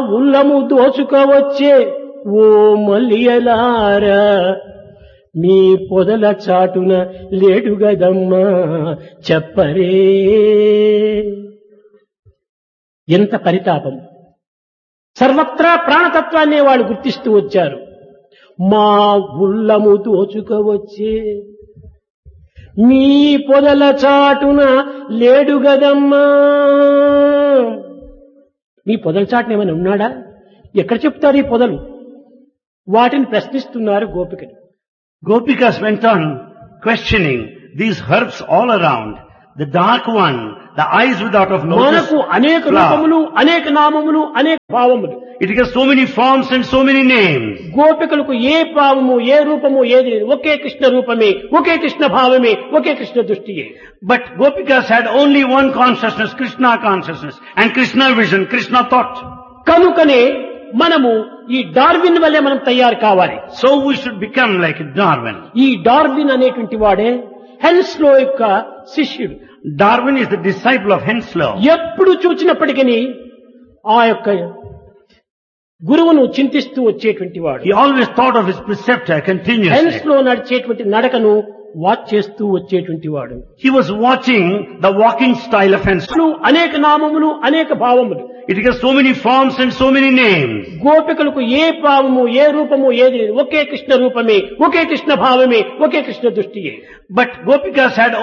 ఉల్లము దోచుకోవచ్చే ఓ మల్లియలారా మీ పొదల చాటున లేడు గదమ్మా చెప్పరే ఎంత పరితాపం సర్వత్రా ప్రాణతత్వాన్ని వాళ్ళు గుర్తిస్తూ వచ్చారు మా ఉల్లము దోచుకోవచ్చే మీ పొదల చాటున లేడు గదమ్మా మీ పొదల చాటున ఏమైనా ఉన్నాడా ఎక్కడ చెప్తారు ఈ పొదలు వాటిని ప్రశ్నిస్తున్నారు గోపికలు Gopikas went on questioning these herbs all around. The dark one, the eyes without of notice. మనకు అనేక flower. రూపములు అనేక నామములు అనేక భావములు It has so many forms and so many names. గోపికలకు ఏ భావము ఏ రూపము ఏది లేదు ఒకే కృష్ణ రూపమే ఒకే కృష్ణ భావమే ఒకే Krishna దృష్టియే But Gopikas had only one consciousness, Krishna consciousness, and Krishna vision, Krishna thought. కనుకనే మనము ఈ డార్విన్ వల్లే మనం తయారు కావాలి So we should become like Darwin. ఈ డార్విన్ అనేటువంటి వాడే హెల్స్లో యొక్క శిష్యుడు Darwin is the disciple of Henslow. ఎప్పుడు చూచినప్పటికీ ఆ యొక్క గురువును చింతిస్తూ వచ్చేటువంటి వాడు He always thought of his preceptor continuously. హెల్స్ లో నడిచేటువంటి నడకను వాచ్ చేస్తూ వచ్చేటువంటి వాడు He was watching the walking style of Henslow. అసలు అనేక నామములు అనేక భావములు It has so many forms and so many names. గోపికలకు ఏ భావము ఏ రూపము ఏది లేదు ఒకే కృష్ణ రూపమే ఒకే కృష్ణ భావమే ఒకే కృష్ణ దృష్టియే But Gopikas had